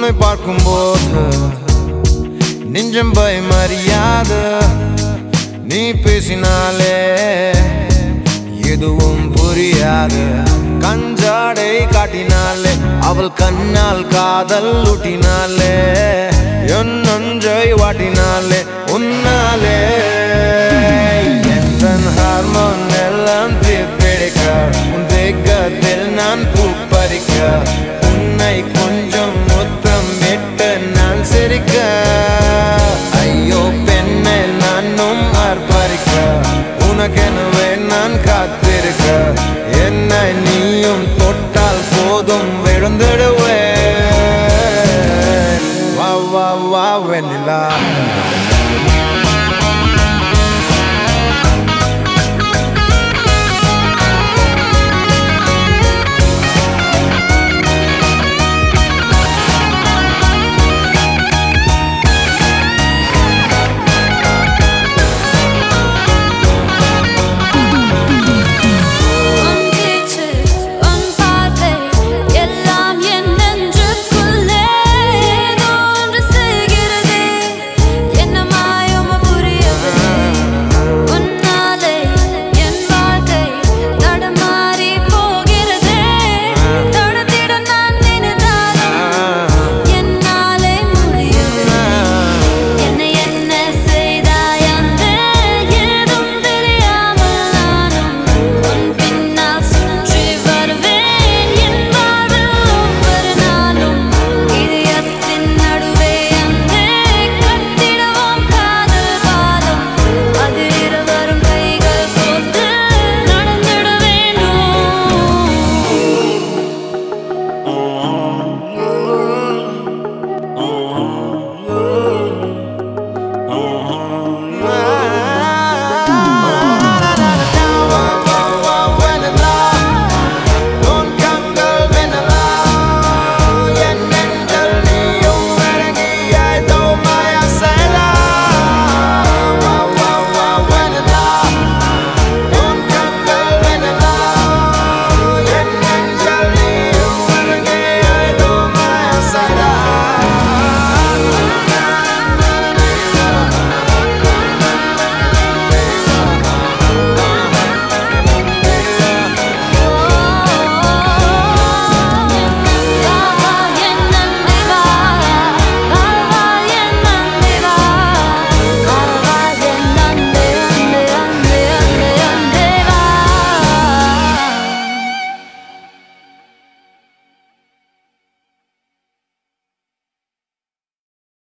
உன்னை பார்க்கும்போது நெஞ்சம் பயமறியாத நீ பேசினாலே எதுவும் புரியாது கஞ்சாடை காட்டினாலே அவள் கண்ணால் காதல் ஊட்டினாலே என் நஞ்சை வாட்டினாலே உன்னாலே என் ஹார்மோன் எல்லாம் தீர்ப்பிடிக்க உன் வேகத்தில் நான் பூப்பறிக்க உன்னை கொஞ்சம் முத்தம் விட்டு நான் சிரிக்க ஐயோ பெண்ணை நானும் ஆர்ப்பரிக்க உனக்கெனவே நான் காத்திருக்க என்னை நீயும் தொட்டால் போதும் விழுந்துடுவேன் வா வா வா வெண்ணிலா